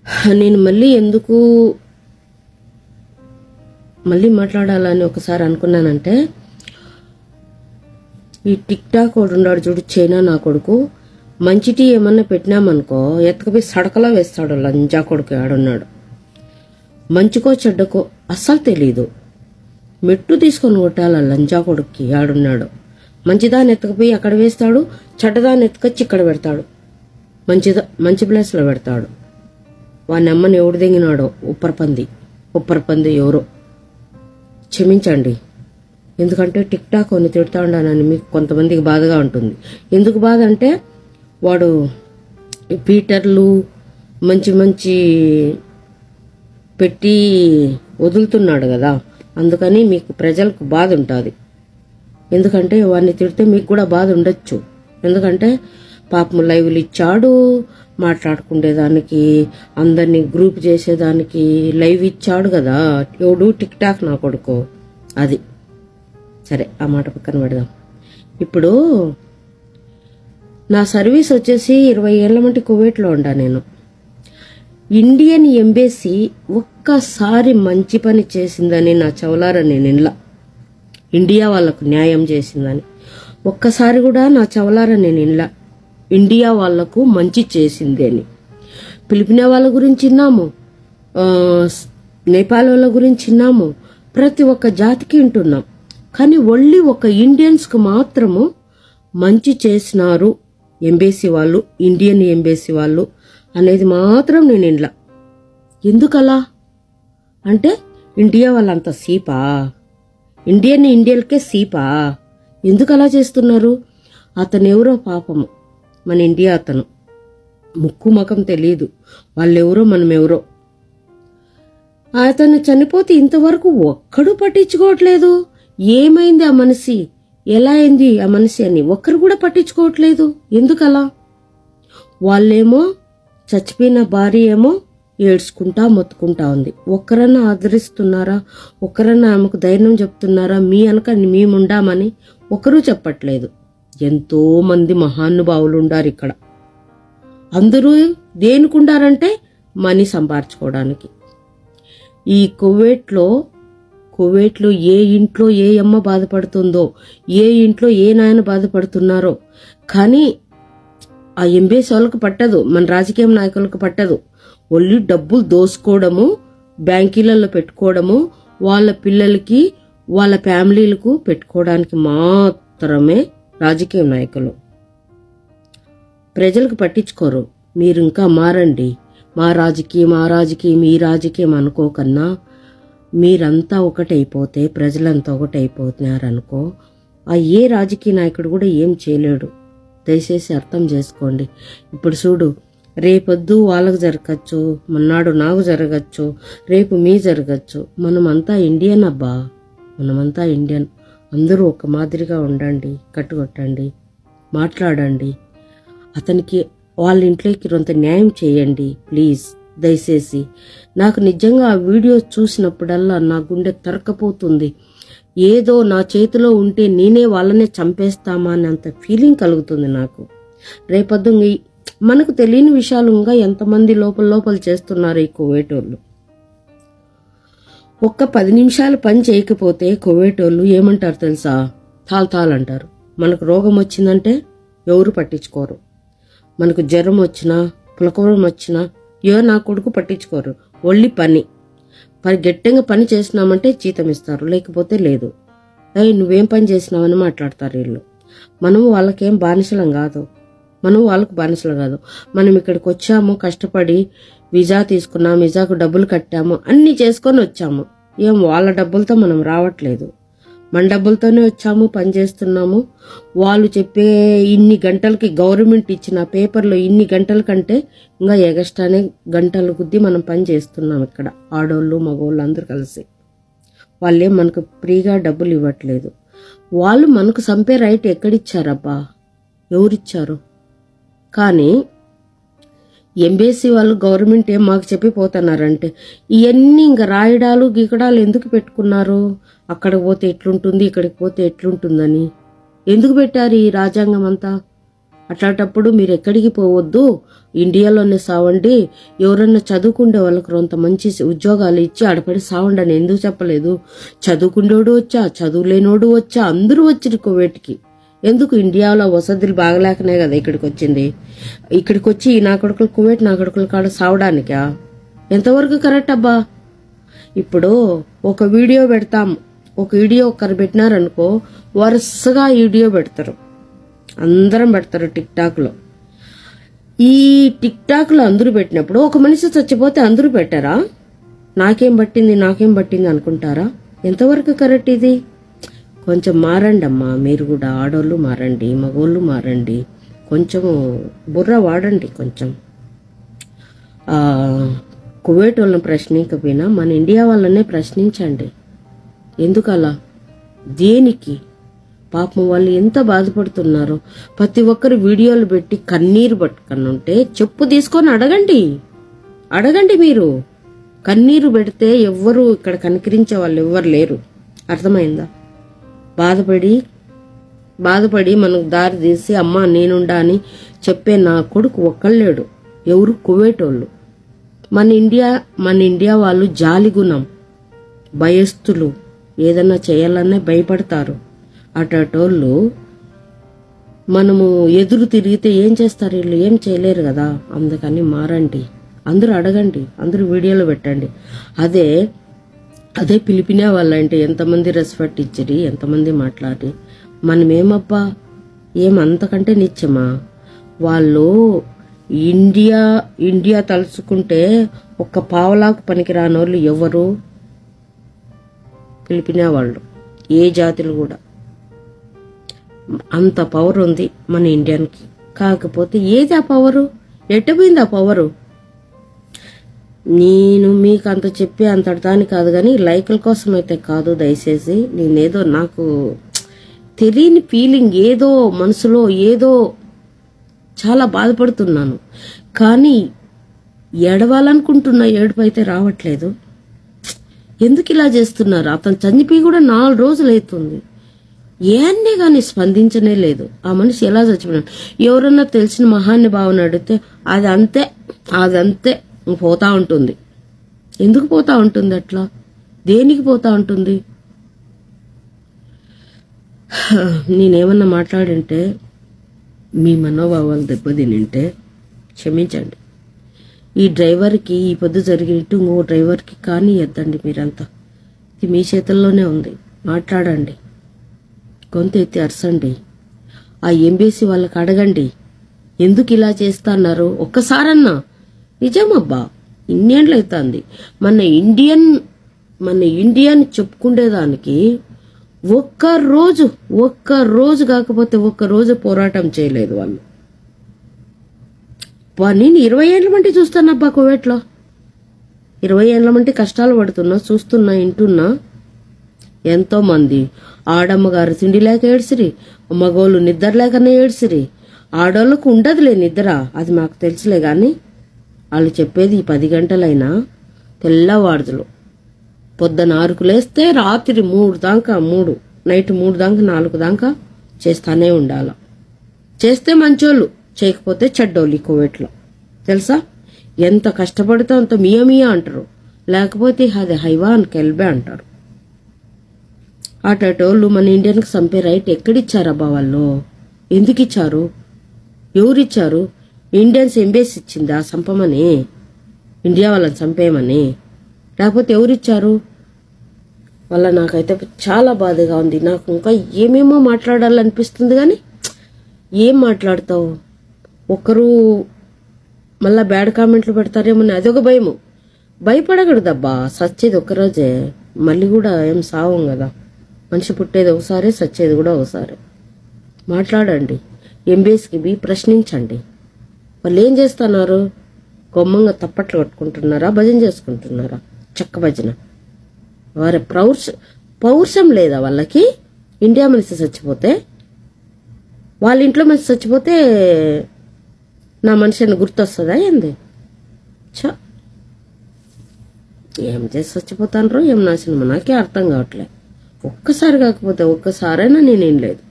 నేను మళ్ళీ ఎందుకు మళ్ళీ మాట్లాడాలని ఒకసారి అనుకున్నానంటే ఈ టిక్ టాక్ ఒకడు ఉన్నాడు చూడు చైనా నా కొడుకు మంచి టీ ఏమన్నా పెట్టినామనుకో ఎత్తకపోయి సడకలో వేస్తాడు లంజా కొడుకు ఆడున్నాడు మంచికో చెడ్డకో అస్సలు తెలీదు మెట్టు తీసుకొని కొట్టాల లంజా కొడుక్కి ఆడున్నాడు మంచిదాన్ని ఎత్తకపోయి అక్కడ వేస్తాడు చెడ్డదాన్ని ఎత్తుకొచ్చి ఇక్కడ పెడతాడు మంచిదా మంచి ప్లేస్లో పెడతాడు వాని అమ్మని ఎవడు దిగినాడో ఉప్పరపంది ఉప్పరపంది ఎవరో క్షమించండి ఎందుకంటే టిక్ టాక్ అని తిడతా ఉండానని మీకు కొంతమందికి బాధగా ఉంటుంది ఎందుకు బాధ అంటే వాడు ఈ పీటర్లు మంచి మంచి పెట్టి వదులుతున్నాడు కదా అందుకని మీకు ప్రజలకు బాధ ఉంటుంది ఎందుకంటే వాడిని తిడితే మీకు కూడా బాధ ఉండొచ్చు ఎందుకంటే పాపం లైవ్లు ఇచ్చాడు మాట్లాడుకునేదానికి అందరినీ గ్రూప్ చేసేదానికి లైవ్ ఇచ్చాడు కదా ఎవడు టిక్ టాక్ నా కొడుకు అది సరే ఆ మాట పక్కన పెడదాం ఇప్పుడు నా సర్వీస్ వచ్చేసి ఇరవై ఏళ్ల మట్టి కువైట్లో ఉండా నేను ఇండియన్ ఎంబసీ ఒక్కసారి మంచి పని చేసిందని నా చవలారా నేను ఇన్లా ఇండియా వాళ్ళకు న్యాయం చేసిందని ఒక్కసారి కూడా నా చవలారా నేను ఇన్లా ఇండియా వాళ్లకు మంచి చేసింది అని పిలిపిన వాళ్ళ గురించి విన్నాము ఆ, స్- నేపాల్ వాళ్ళ గురించి విన్నాము ప్రతి ఒక్క జాతికి వింటున్నాం కానీ ఒళ్ళి ఒక ఇండియన్స్కు మాత్రము మంచి చేసినారు ఎంబేసీ వాళ్ళు ఇండియన్ ఎంబేసీ వాళ్ళు అనేది మాత్రం నేను ఇండ్లా ఎందుకలా అంటే ఇండియా వాళ్ళంత సీపా ఇండియన్ ఇండియన్కే సీపా ఎందుకు అలా చేస్తున్నారు అతను ఎవరో పాపము మన ఇండియా అతను ముక్కు ముఖం తెలియదు వాళ్ళెవరో మనం ఎవరో అతను చనిపోతే ఇంతవరకు ఒక్కడు పట్టించుకోవట్లేదు ఏమైంది ఆ మనిషి ఎలా అయింది ఆ మనిషి అని ఒక్కరు కూడా పట్టించుకోవట్లేదు ఎందుకలా వాళ్ళేమో చచ్చిపోయిన భార్య ఏమో ఏడ్చుకుంటా మొత్తుకుంటా ఉంది ఒక్కరన్నా ఆదరిస్తున్నారా ఒక్కరన్నా ఆమెకు ధైర్యం చెప్తున్నారా మీ అనక మేముండామని ఒకరూ చెప్పట్లేదు ఎంతో మంది మహానుభావులు ఉండారు ఇక్కడ అందరూ దేనికుండారంటే మనీ సంపాదించుకోవడానికి ఈ కువైట్లో కువైట్లో ఏ ఇంట్లో ఏ అమ్మ బాధపడుతుందో ఏ ఇంట్లో ఏ నాయన బాధపడుతున్నారో కానీ ఆ ఎంబీఎస్ వాళ్ళకి పట్టదు మన రాజకీయ నాయకులకు పట్టదు ఒళ్ళు డబ్బులు దోసుకోవడము బ్యాంకీలలో పెట్టుకోవడము వాళ్ళ పిల్లలకి వాళ్ళ ఫ్యామిలీలకు పెట్టుకోవడానికి మాత్రమే రాజకీయ నాయకులు ప్రజలకు పట్టించుకోరు మీరు ఇంకా మారండి మా రాజకీయం ఆ రాజకీయం ఈ రాజకీయం అనుకోకన్నా మీరంతా ఒకటైపోతే ప్రజలంతా ఒకటైపోతున్నారనుకో ఆ ఏ రాజకీయ నాయకుడు కూడా ఏం చేయలేడు దయచేసి అర్థం చేసుకోండి ఇప్పుడు చూడు రేపొద్దు వాళ్ళకు జరగచ్చు మన్నాడు నాకు జరగచ్చు రేపు మీ జరగచ్చు మనమంతా ఇండియన్ అబ్బా మనమంతా ఇండియన్ అందరూ ఒక మాదిరిగా ఉండండి కట్టుకొట్టండి మాట్లాడండి అతనికి వాళ్ళ ఇంట్లోకి కొంత న్యాయం చేయండి ప్లీజ్ దయచేసి నాకు నిజంగా ఆ వీడియో చూసినప్పుడల్లా నా గుండె తరకపోతుంది ఏదో నా చేతిలో ఉంటే నేనే వాళ్ళనే చంపేస్తామా అని అంత ఫీలింగ్ కలుగుతుంది నాకు రేపొద్దు ఇంక ఈ- మనకు తెలియని విషయాలు ఇంకా ఎంతమంది లోపల లోపల చేస్తున్నారు ఈ కోవేటోళ్ళు ఒక్క పది నిమిషాలు పని చేయకపోతే కోవేటోళ్ళు ఏమంటారు తెలుసా తాల్ తాల్ అంటారు మనకు రోగం వచ్చిందంటే ఎవరు పట్టించుకోరు మనకు జ్వరం వచ్చినా పులకవరం వచ్చినా ఏ నా కొడుకు పట్టించుకోరు ఒళ్ళి పని పని గట్టిగా పని చేసినామంటే జీతం ఇస్తారు లేకపోతే లేదు అయ్యి నువ్వేం పని చేసినావని మాట్లాడతారు వీళ్ళు మనం వాళ్ళకేం బానిసలం కాదు మనం వాళ్ళకు బానిసలు కాదు మనం ఇక్కడికి వచ్చాము కష్టపడి వీజా తీసుకున్నాం వీజాకు డబ్బులు కట్టాము అన్ని చేసుకొని వచ్చాము ఏం వాళ్ళ డబ్బులతో మనం రావట్లేదు మన డబ్బులతోనే వచ్చాము పని చేస్తున్నాము వాళ్ళు చెప్పే ఇన్ని గంటలకి గవర్నమెంట్ ఇచ్చిన పేపర్లో ఇన్ని గంటల కంటే ఇంకా ఎగస్ట్రానే గంటలు కొద్దీ మనం పని చేస్తున్నాం ఇక్కడ ఆడోళ్ళు మగోళ్ళు అందరూ కలిసి వాళ్ళేం మనకు ఫ్రీగా డబ్బులు ఇవ్వట్లేదు వాళ్ళు మనకు చంపే రైట్ ఎక్కడిచ్చారబ్బా ఎవరిచ్చారు కానీ ఎంబీసీ వాళ్ళు గవర్నమెంట్ ఏం మాకు చెప్పిపోతున్నారంటే ఇవన్నీ ఇంకా రాయడాలు గీకడాలు ఎందుకు పెట్టుకున్నారు అక్కడికి పోతే ఎట్లుంటుంది ఇక్కడికి పోతే ఎట్లుంటుందని ఎందుకు పెట్టారు ఈ రాజ్యాంగం అంతా అట్లాంటప్పుడు మీరు ఎక్కడికి పోవద్దు ఇండియాలోనే సావండి ఎవరన్నా చదువుకుండే వాళ్ళకి కొంత మంచి ఉద్యోగాలు ఇచ్చి ఆడపడి సావండి అని ఎందుకు చెప్పలేదు చదువుకుండోడు వచ్చా చదువులేనోడు వచ్చా అందరూ వచ్చిరు కువైట్కి ఎందుకు ఇండియాలో వసతులు బాగలేకనే కదా ఇక్కడికి వచ్చింది ఇక్కడికి వచ్చి నా కొడుకులు కువైట్ నా కొడుకుల కాడ సావడానికా ఎంతవరకు కరెక్ట్ అబ్బా ఇప్పుడు ఒక వీడియో పెడతాం ఒక వీడియో ఒకరు పెట్టినారనుకో వరుసగా ఈ వీడియో పెడతారు అందరం పెడతారు టిక్ టాక్ లో ఈ టిక్ టాక్ లో అందరూ పెట్టినప్పుడు ఒక మనిషి చచ్చిపోతే అందరూ పెట్టారా నాకేం పట్టింది నాకేం పట్టింది అనుకుంటారా ఎంతవరకు కరెక్ట్ ఇది కొంచెం మారండి అమ్మా మీరు కూడా ఆడోళ్ళు మారండి మగోళ్ళు మారండి కొంచెము బుర్ర వాడండి కొంచెం ఆ, కువైట్ వాళ్ళని ప్రశ్నించకపోయినా మన ఇండియా వాళ్ళనే ప్రశ్నించండి ఎందుకు అలా దేనికి పాపం వాళ్ళు ఎంత బాధపడుతున్నారో ప్రతి ఒక్కరు వీడియోలు పెట్టి కన్నీరు పట్టుకొని ఉంటే చెప్పు తీసుకొని అడగండి అడగండి మీరు కన్నీరు పెడితే ఎవ్వరు ఇక్కడ కనికరించే వాళ్ళు ఎవ్వరు లేరు అర్థమైందా బాధపడి బాధపడి మనకు దారి తీసి అమ్మ నేనుండా అని చెప్పే నా కొడుకు ఒక్కళ్ళేడు ఎవరు కువేటోళ్ళు మన ఇండియా మన ఇండియా వాళ్ళు జాలిగుణం భయస్థులు ఏదన్నా చేయాలన్నా భయపడతారు అటోళ్ళు మనము ఎదురు తిరిగితే ఏం చేస్తారు వీళ్ళు ఏం చేయలేరు కదా అందుకని మారండి అందరూ అడగండి అందరూ వీడియోలో పెట్టండి అదే అదే పిలిపినే వాళ్ళంటే ఎంతమంది రెస్పెక్ట్ ఇచ్చిరి ఎంతమంది మాట్లాడి మనమేమబ్బా ఏం అంతకంటే నిత్యమా వాళ్ళు ఇండియా ఇండియా తలుచుకుంటే ఒక్క పావలాకు పనికి రానోళ్ళు ఎవరు పిలిపినే వాళ్ళు ఏ జాతులు కూడా అంత పవర్ ఉంది మన ఇండియన్కి కాకపోతే ఏది ఆ పవరు ఎట్టపోయింది ఆ పవరు నేను మీకు అంత చెప్పి అంత దాని కాదు కానీ లైకుల కోసం అయితే కాదు దయచేసి నేనేదో నాకు తెలియని ఫీలింగ్ ఏదో మనసులో ఏదో చాలా బాధపడుతున్నాను కానీ ఏడవాలనుకుంటున్న ఏడుపు అయితే రావట్లేదు ఎందుకు ఇలా చేస్తున్నారు అతను చనిపోయి కూడా నాలుగు రోజులు అవుతుంది ఏన్నే కానీ స్పందించనే లేదు ఆ మనిషి ఎలా చచ్చిపోయినాడు ఎవరన్నా తెలిసిన మహాన్ని భావన అడిగితే అది అంతే అది అంతే పోతా ఉంటుంది ఎందుకు పోతా ఉంటుంది అట్లా దేనికి పోతా ఉంటుంది నేనేమన్నా మాట్లాడింటే మీ మనోభావాలు దెబ్బతినింటే క్షమించండి ఈ డ్రైవర్కి ఈ పొద్దు జరిగినట్టు ఇంకో డ్రైవర్కి కానీ ఎత్తండి మీరంతా ఇది మీ చేతుల్లోనే ఉంది మాట్లాడండి గొంతు ఎత్తి అరసండి ఆ ఎంబీసీ వాళ్ళకి అడగండి ఎందుకు ఇలా చేస్తున్నారు ఒక్కసారన్నా నిజమబ్బా ఇన్నేళ్ళు అవుతుంది మన ఇండియన్ మన ఇండియన్ చెప్పుకునేదానికి ఒక్క రోజు ఒక్క రోజు కాకపోతే ఒక్క రోజు పోరాటం చేయలేదు వాళ్ళు వా, నేను ఇరవై ఏళ్ళ మంటి చూస్తానబ్బా కువైట్లో ఇరవై ఏళ్ళ మంటి కష్టాలు పడుతున్నా చూస్తున్నా వింటున్నా ఎంతో మంది ఆడమ్మగారు తిండి లేక ఏడ్సిరి మగోళ్ళు నిద్ర లేకనే ఏడ్సిరి ఆడోళ్ళకు ఉండదులే నిద్ర అది మాకు తెలుసులే గాని వాళ్ళు చెప్పేది ఈ పది గంటలైనా తెల్లవారుదులు పొద్దున ఆరుకు లేస్తే రాత్రి మూడు దాకా మూడు నైట్ మూడు దాకా నాలుగు దాకా చేస్తానే ఉండాల చేస్తే మంచోళ్ళు చేయకపోతే చెడ్డోళ్ళు ఈ కోవిడ్లో తెలుసా ఎంత కష్టపడితే అంత మియా మియా అంటారు లేకపోతే అది హైవాన్ కెల్బే అంటారు అటోళ్ళు మన ఇండియన్కి చంపే రైట్ ఎక్కడిచ్చారబ్బా వాళ్ళు ఎందుకు ఇచ్చారు ఎవరిచ్చారు ఇండియన్స్ ఎంబేసి ఇచ్చిందా చంపమని ఇండియా వాళ్ళని చంపేయమని లేకపోతే ఎవరిచ్చారు వల్ల నాకైతే చాలా బాధగా ఉంది నాకు ఇంకా ఏమేమో మాట్లాడాలనిపిస్తుంది కానీ ఏం మాట్లాడతావు ఒకరు మళ్ళా బ్యాడ్ కామెంట్లు పెడతారేమో అదొక భయము భయపడకూడదబ్బా సచ్చేది ఒక్కరోజే మళ్ళీ కూడా ఏం సావం కదా మనిషి పుట్టేది ఒకసారి సచ్చేది కూడా ఒకసారి మాట్లాడండి ఎంబీఎస్కి బి ప్రశ్నించండి వాళ్ళు ఏం చేస్తున్నారు గొమ్మంగా తప్పట్లు కట్టుకుంటున్నారా భజన చేసుకుంటున్నారా చెక్క భజన వారి పౌరుష పౌరుషం లేదా వాళ్ళకి ఇండియా మనిషి చచ్చిపోతే వాళ్ళ ఇంట్లో మనిషి చచ్చిపోతే నా మనిషి అని గుర్తొస్తుందా ఏంది చ ఏం చేసి చచ్చిపోతానరో ఏం నాశనమో నాకే అర్థం కావట్లే ఒక్కసారి కాకపోతే ఒక్కసారైనా నేనేం లేదు